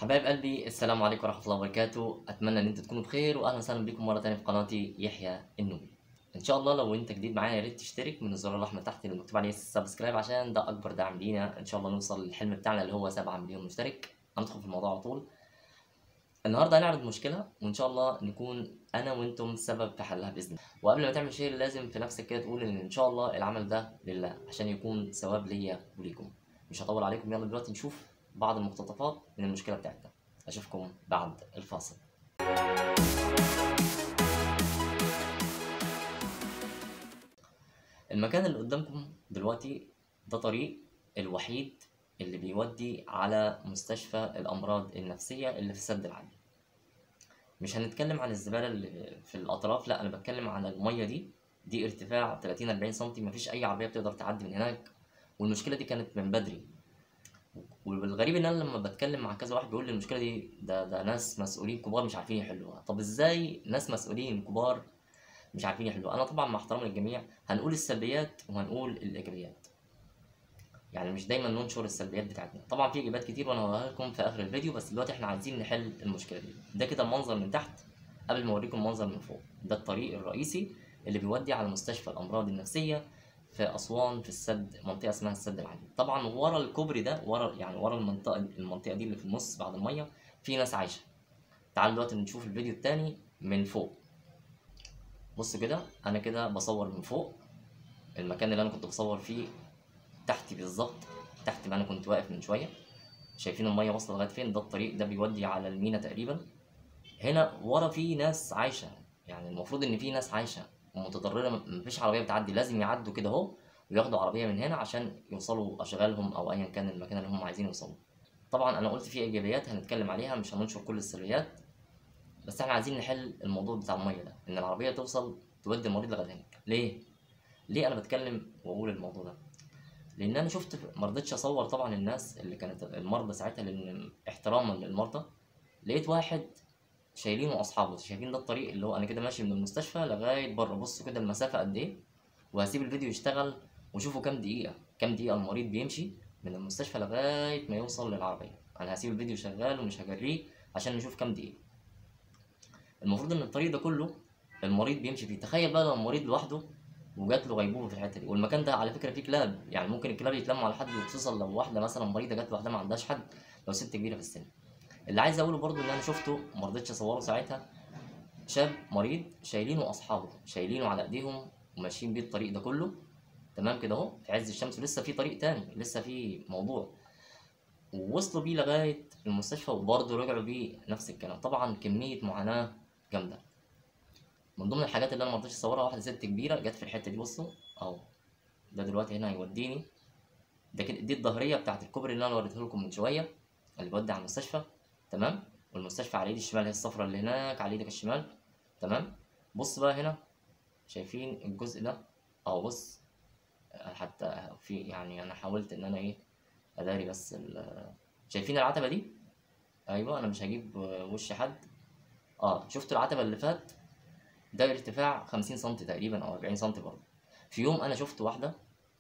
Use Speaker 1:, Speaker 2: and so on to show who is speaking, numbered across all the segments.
Speaker 1: حبايب قلبي السلام عليكم ورحمة الله وبركاته أتمنى إن أنتوا تكونوا بخير وأهلا وسهلا بكم مرة تانية في قناتي يحيى النوبي إن شاء الله لو أنت جديد معايا يا ريت تشترك من الزرار الأحمر تحت اللي مكتوب عليه سبسكرايب عشان ده أكبر دعم لينا إن شاء الله نوصل للحلم بتاعنا اللي هو 7 مليون مشترك هندخل في الموضوع على طول النهارده هنعرض مشكلة وإن شاء الله نكون أنا وأنتم سبب في حلها بإذن الله وقبل ما تعمل شيء لازم في نفسك كده تقول إن إن شاء الله العمل ده لله عشان يكون ثواب ليا وليكم مش هطول عليكم يلا دلوقتي نشوف بعض المقتطفات من المشكلة بتاعتنا أشوفكم بعد الفاصل المكان اللي قدامكم دلوقتي ده طريق الوحيد اللي بيودي على مستشفى الأمراض النفسية اللي في السد العالي مش هنتكلم عن الزبالة اللي في الأطراف لا أنا بتكلم على المية دي دي ارتفاع 30 40 سم مفيش أي عربية بتقدر تعدي من هناك والمشكلة دي كانت من بدري والغريب ان انا لما بتكلم مع كذا واحد بيقول لي المشكله دي ده ده ناس مسؤولين كبار مش عارفين يحلوها طب ازاي ناس مسؤولين كبار مش عارفين يحلوها انا طبعا مع احترام للجميع هنقول السلبيات وهنقول الايجابيات يعني مش دايما ننشر السلبيات بتاعتنا طبعا في ايجابيات كتير وانا هقولها لكم في اخر الفيديو بس دلوقتي احنا عايزين نحل المشكله دي ده كده المنظر من تحت قبل ما اوريكم المنظر من فوق ده الطريق الرئيسي اللي بيودي على مستشفى الامراض النفسيه في اسوان في السد منطقه اسمها السد العالي طبعا ورا الكوبري ده ورا يعني ورا المنطقه المنطقه دي اللي في النص بعد الميه في ناس عايشه تعالوا دلوقتي نشوف الفيديو التاني من فوق بصوا كده انا كده بصور من فوق المكان اللي انا كنت بصور فيه تحتي بالظبط تحت ما انا كنت واقف من شويه شايفين الميه واصله لغايه فين ده الطريق ده بيودي على المينا تقريبا هنا ورا في ناس عايشه يعني المفروض ان في ناس عايشه ومتضرره مفيش عربيه بتعدي لازم يعدوا كده اهو وياخدوا عربيه من هنا عشان يوصلوا اشغالهم او ايا كان المكان اللي هم عايزين يوصلوا طبعا انا قلت في ايجابيات هنتكلم عليها مش هننشر كل السلبيات بس احنا عايزين نحل الموضوع بتاع الميه ده ان العربيه توصل تودي المريض لغايه هناك ليه ليه انا بتكلم واقول الموضوع ده لان انا شفت ما رضيتش اصور طبعا الناس اللي كانت المرضى ساعتها لان احتراما للمرضى لقيت واحد شايلينه اصحابه شايفين ده الطريق اللي هو انا كده ماشي من المستشفى لغايه بره بصوا كده المسافه قد ايه وهسيب الفيديو يشتغل وشوفوا كام دقيقه كام دقيقه المريض بيمشي من المستشفى لغايه ما يوصل للعربيه انا هسيب الفيديو شغال ومش هجريه عشان نشوف كام دقيقه المفروض ان الطريق ده كله المريض بيمشي فيه تخيل بقى لو المريض لوحده وجات له غيبوبه في الحته دي والمكان ده على فكره فيه كلاب يعني ممكن الكلاب يتلموا على حد وخصوصا لو واحده مثلا مريضه جات لوحدها ما عندهاش حد لو ست كبيره في السن اللي عايز اقوله برضو ان انا شفته ما رضيتش اصوره ساعتها شاب مريض شايلينه اصحابه شايلينه على ايديهم وماشيين بيه الطريق ده كله تمام كده اهو في عز الشمس ولسه في طريق تاني لسه في موضوع ووصلوا بيه لغايه المستشفى وبرضه رجعوا بيه نفس الكلام طبعا كميه معاناه جامده من ضمن الحاجات اللي انا ما رضيتش اصورها واحده ست كبيره جت في الحته دي بصوا اهو ده دلوقتي هنا هيوديني ده كده دي الظهريه بتاعت الكوبري اللي انا وريته لكم من شويه اللي بيودي على المستشفى تمام والمستشفى على ايدي الشمال هي الصفرة اللي هناك على ايدك الشمال تمام بص بقى هنا شايفين الجزء ده اهو بص حتى في يعني انا حاولت ان انا ايه اداري بس شايفين العتبه دي ايوه انا مش هجيب وش حد اه شفت العتبه اللي فات ده ارتفاع 50 سم تقريبا او 40 سم برضه في يوم انا شفت واحده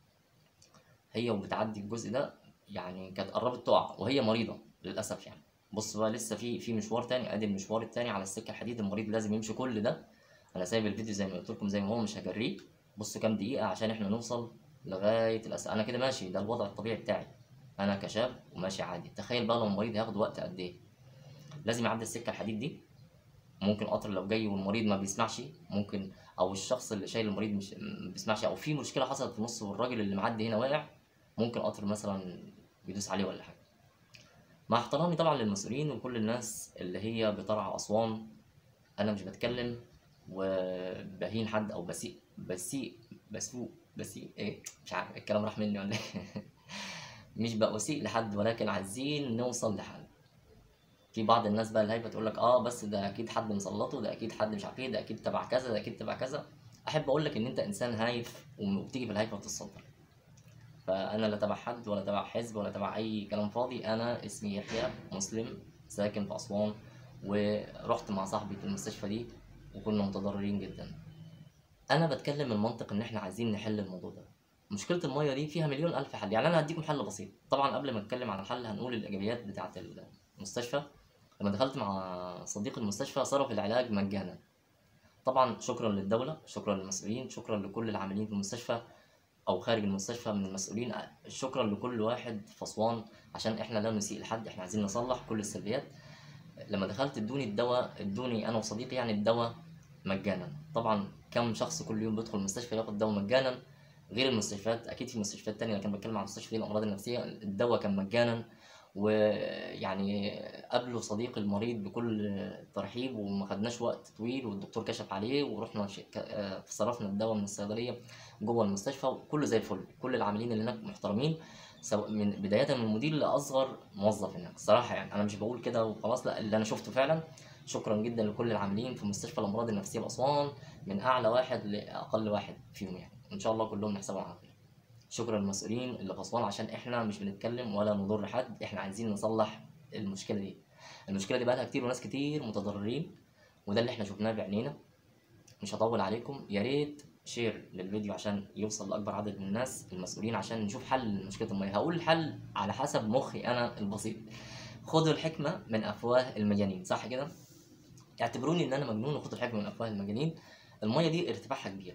Speaker 1: هي وبتعدي الجزء ده يعني كانت قربت تقع وهي مريضه للاسف يعني بص بقى لسه في في مشوار تاني ادي المشوار التاني على السكه الحديد المريض لازم يمشي كل ده انا سايب الفيديو زي ما قلت لكم زي ما هو مش هجريه بصوا كام دقيقه عشان احنا نوصل لغايه الأس... انا كده ماشي ده الوضع الطبيعي بتاعي انا كشاب وماشي عادي تخيل بقى لو المريض هياخد وقت قد ايه لازم يعدي السكه الحديد دي ممكن قطر لو جاي والمريض ما بيسمعش ممكن او الشخص اللي شايل المريض مش ما بيسمعش او في مشكله حصلت في النص والراجل اللي معدي هنا واقع ممكن قطر مثلا يدوس عليه ولا حاجه مع احترامي طبعا للمسؤولين وكل الناس اللي هي بترعى اسوان انا مش بتكلم وبهين حد او بسيء بسيء بسوء بسيء ايه مش عارف الكلام راح مني ولا ايه مش بأسيء لحد ولكن عايزين نوصل لحل في بعض الناس بقى الهايبه تقول لك اه بس ده اكيد حد مسلطه ده اكيد حد مش عارف ايه ده اكيد تبع كذا ده اكيد تبع كذا احب اقول لك ان انت انسان هايف وبتيجي في الهايفه وتتصدر فانا لا تبع حد ولا تبع حزب ولا تبع اي كلام فاضي انا اسمي يحيى مسلم ساكن في اسوان ورحت مع صاحبي في المستشفى دي وكنا متضررين جدا انا بتكلم من منطق ان احنا عايزين نحل الموضوع ده مشكله الميه دي فيها مليون الف حل يعني انا هديكم حل بسيط طبعا قبل ما نتكلم عن الحل هنقول الايجابيات بتاعه المستشفى لما دخلت مع صديق المستشفى صرف العلاج مجانا طبعا شكرا للدولة شكرا للمسؤولين شكرا لكل العاملين في المستشفى او خارج المستشفى من المسؤولين شكرا لكل واحد في اسوان عشان احنا لا نسيء لحد احنا عايزين نصلح كل السلبيات لما دخلت ادوني الدواء ادوني انا وصديقي يعني الدواء مجانا طبعا كم شخص كل يوم بيدخل المستشفى ياخد دواء مجانا غير المستشفيات اكيد في مستشفيات تانية لكن بتكلم عن مستشفى الامراض النفسيه الدواء كان مجانا ويعني قابله صديق المريض بكل ترحيب وما خدناش وقت طويل والدكتور كشف عليه ورحنا ش- ك- آه، صرفنا الدواء من الصيدليه جوه المستشفى وكله زي الفل كل العاملين اللي هناك محترمين سواء من بدايه من المدير لاصغر موظف هناك الصراحه يعني انا مش بقول كده وخلاص لا اللي انا شفته فعلا شكرا جدا لكل العاملين في مستشفى الامراض النفسيه باسوان من اعلى واحد لاقل واحد فيهم يعني ان شاء الله كلهم نحسبهم على خير شكرا للمسؤولين اللي في اسوان عشان احنا مش بنتكلم ولا نضر حد احنا عايزين نصلح المشكله دي المشكله دي بقالها كتير وناس كتير متضررين وده اللي احنا شفناه بعينينا مش هطول عليكم يا ريت شير للفيديو عشان يوصل لاكبر عدد من الناس المسؤولين عشان نشوف حل لمشكله الميه هقول الحل على حسب مخي انا البسيط خدوا الحكمه من افواه المجانين صح كده اعتبروني ان انا مجنون وخدوا الحكمه من افواه المجانين الميه دي ارتفاعها كبير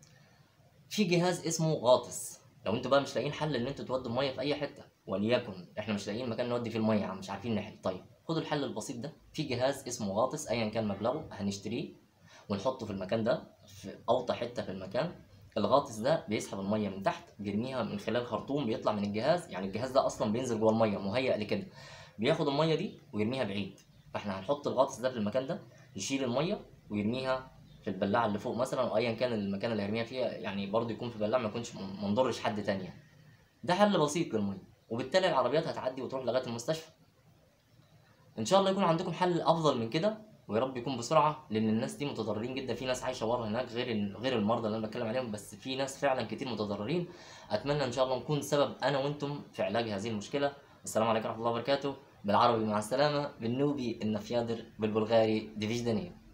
Speaker 1: في جهاز اسمه غاطس لو انتوا بقى مش لاقيين حل ان انتوا تودوا الميه في اي حته وليكن احنا مش لاقيين مكان نودي فيه الميه مش عارفين نحل طيب خدوا الحل البسيط ده في جهاز اسمه غاطس ايا كان مبلغه هنشتريه ونحطه في المكان ده في اوطى حته في المكان الغاطس ده بيسحب الميه من تحت بيرميها من خلال خرطوم بيطلع من الجهاز يعني الجهاز ده اصلا بينزل جوه الميه مهيأ لكده بياخد الميه دي ويرميها بعيد فاحنا هنحط الغاطس ده في المكان ده يشيل الميه ويرميها في البلاعه اللي فوق مثلا او ايا كان المكان اللي هيرميها فيها يعني برضه يكون في بلاعه ما يكونش ما نضرش حد تاني يعني. ده حل بسيط للميه وبالتالي العربيات هتعدي وتروح لغايه المستشفى ان شاء الله يكون عندكم حل افضل من كده ويا رب يكون بسرعه لان الناس دي متضررين جدا في ناس عايشه ورا هناك غير غير المرضى اللي انا بتكلم عليهم بس في ناس فعلا كتير متضررين اتمنى ان شاء الله نكون سبب انا وانتم في علاج هذه المشكله السلام عليكم ورحمه الله وبركاته بالعربي مع السلامه بالنوبي النفيادر بالبلغاري ديفيجدانيه